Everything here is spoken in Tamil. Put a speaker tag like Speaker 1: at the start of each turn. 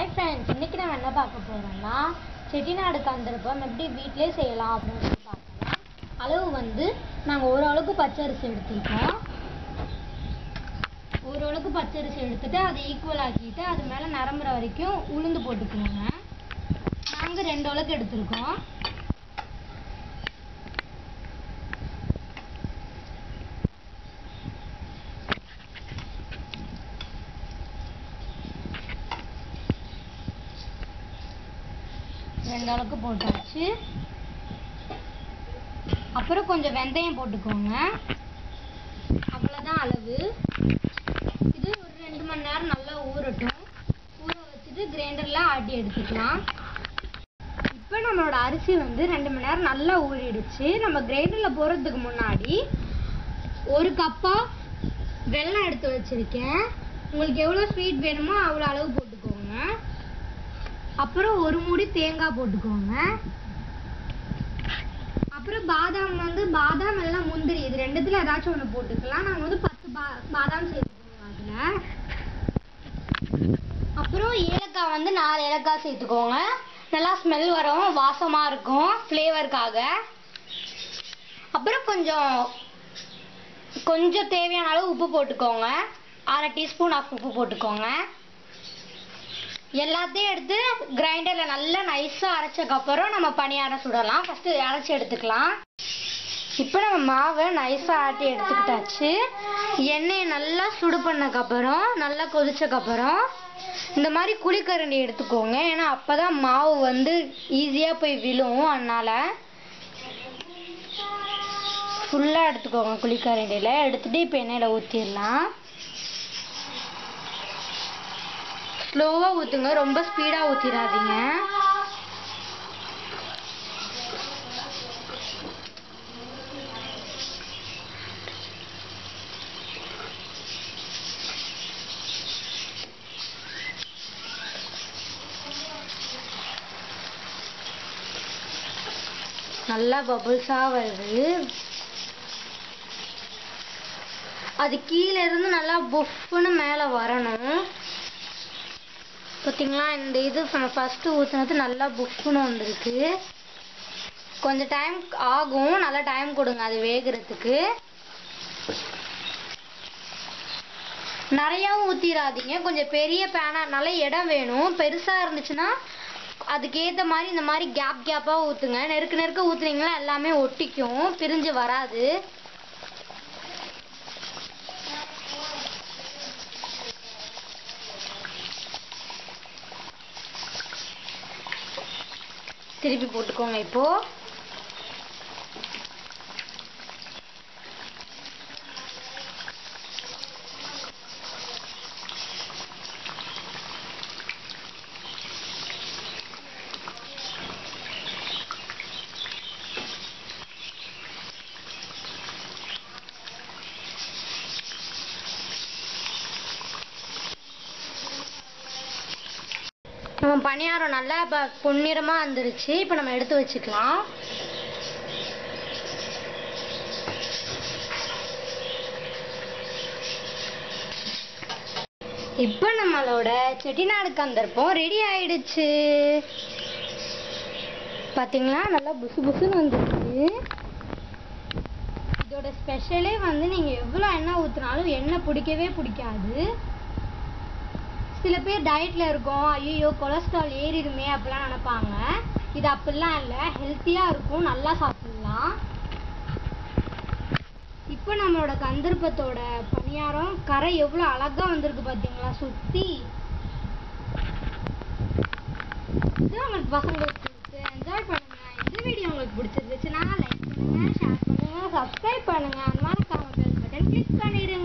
Speaker 1: ஹாய் ஃப்ரெண்ட்ஸ் இன்னைக்கு நம்ம என்ன பார்க்க போறோம்னா செட்டிநாடு கந்திருப்பம் எப்படி வீட்டிலே செய்யலாம் அப்படின்னு சொல்லி பார்க்கலாம் அளவு வந்து நாங்கள் ஒரு அளவுக்கு பச்சரிசி எடுத்திருக்கோம் ஒரு அளவுக்கு பச்சரிசி எடுத்துட்டு அதை ஈக்குவல் ஆக்கிட்டு அது மேலே நிரம்புற வரைக்கும் உளுந்து போட்டுக்கோங்க நாங்கள் ரெண்டு அளவுக்கு எடுத்திருக்கோம் ரெண்டு அளவுக்கு போட்டாச்சு அப்புறம் கொஞ்சம் வெந்தயம் போட்டுக்கோங்க அவ்வளோதான் அளவு இது ஒரு ரெண்டு மணி நேரம் நல்லா ஊறட்டும் ஊற வச்சுட்டு கிரைண்டரில் ஆட்டி எடுத்துக்கலாம் இப்போ நம்மளோட அரிசி வந்து ரெண்டு மணி நேரம் நல்லா ஊறிடுச்சு நம்ம கிரைண்டரில் போடுறதுக்கு முன்னாடி ஒரு கப்பா வெல்லம் எடுத்து வச்சிருக்கேன் உங்களுக்கு எவ்வளோ ஸ்வீட் வேணுமோ அவ்வளோ அளவு போட்டுக்கோங்க அப்புறம் ஒரு மூடி தேங்காய் போட்டுக்கோங்க அப்புறம் பாதாம் வந்து பாதாம் எல்லாம் முந்திரி இது ரெண்டுத்துல ஏதாச்சும் ஒன்று போட்டுக்கலாம் நாங்கள் வந்து பத்து பா பாதாம் சேர்த்துக்கோங்க அதில் அப்புறம் ஏலக்காய் வந்து நாலு ஏலக்காய் சேர்த்துக்கோங்க நல்லா ஸ்மெல் வரும் வாசமாக இருக்கும் ஃப்ளேவருக்காக அப்புறம் கொஞ்சம் கொஞ்சம் தேவையான அளவு உப்பு போட்டுக்கோங்க அரை டீஸ்பூன் ஆஃப் உப்பு போட்டுக்கோங்க எல்லாத்தையும் எடுத்து கிரைண்டரில் நல்லா நைஸாக அரைச்சக்கப்புறம் நம்ம பணியாரம் சுடலாம் ஃபஸ்ட்டு அரைச்சி எடுத்துக்கலாம் இப்போ நம்ம மாவை நைஸாக ஆட்டி எடுத்துக்கிட்டாச்சு எண்ணெயை நல்லா சுடு பண்ணக்கப்புறம் நல்லா கொதிச்சக்கப்புறம் இந்த மாதிரி குழிக்கரண்டி எடுத்துக்கோங்க ஏன்னா அப்போ தான் மாவு வந்து ஈஸியாக போய் விழும் அதனால் ஃபுல்லாக எடுத்துக்கோங்க குழிக்கரண்டியில் எடுத்துகிட்டு இப்போ எண்ணெயில் ஊற்றிடலாம் ஸ்லோவாக ஊற்றுங்க ரொம்ப ஸ்பீடாக ஊற்றிடாதீங்க நல்லா பபுள்ஸாக வருது அது கீழே இருந்து நல்லா புஃப்னு மேலே வரணும் பார்த்தீங்களா இந்த இது நம்ம ஃபஸ்ட்டு ஊற்றுனது நல்லா புக்குன்னு வந்திருக்கு கொஞ்சம் டைம் ஆகும் நல்லா டைம் கொடுங்க அது வேகிறதுக்கு நிறையாவும் ஊற்றிடாதீங்க கொஞ்சம் பெரிய பேனாக நல்ல இடம் வேணும் பெருசாக இருந்துச்சுன்னா அதுக்கேற்ற மாதிரி இந்த மாதிரி கேப் கேப்பாக ஊற்றுங்க நெருக்க நெருக்க ஊற்றுனீங்கன்னா எல்லாமே ஒட்டிக்கும் பிரிஞ்சு வராது திருப்பி போட்டுக்கோங்க இப்போ நம்ம பணியாரம் நல்லா இப்போ பொன்னிறமாக வந்துருச்சு இப்போ நம்ம எடுத்து வச்சுக்கலாம் இப்போ நம்மளோட செட்டிநாடு கந்தர்ப்பம் ரெடி ஆயிடுச்சு பார்த்தீங்களா நல்லா புசு புசுன்னு வந்துருச்சு இதோட ஸ்பெஷலே வந்து நீங்கள் எவ்வளோ எண்ணெய் ஊற்றினாலும் எண்ணெய் பிடிக்கவே பிடிக்காது சில பேர் டயட்ல இருக்கோம் ஐயோ கொலஸ்ட்ரால் ஏறிடுமே அப்படிலாம் நினைப்பாங்க இது அப்படிலாம் இல்லை ஹெல்த்தியாக இருக்கும் நல்லா சாப்பிடலாம் இப்போ நம்மளோட கந்தர்ப்பத்தோட பணியாரம் கரை எவ்வளோ அழகா வந்திருக்கு பார்த்தீங்களா சுற்றி இது உங்களுக்கு பசங்களுக்கு என்ஜாய் பண்ணுங்க இந்த வீடியோ உங்களுக்கு பிடிச்சிருந்துச்சுன்னா லைக் பண்ணுங்க ஷேர் பண்ணுங்க சப்ஸ்கிரைப் பண்ணுங்க அந்த மாதிரி பெல் பட்டன் கிளிக் பண்ணிடுங்க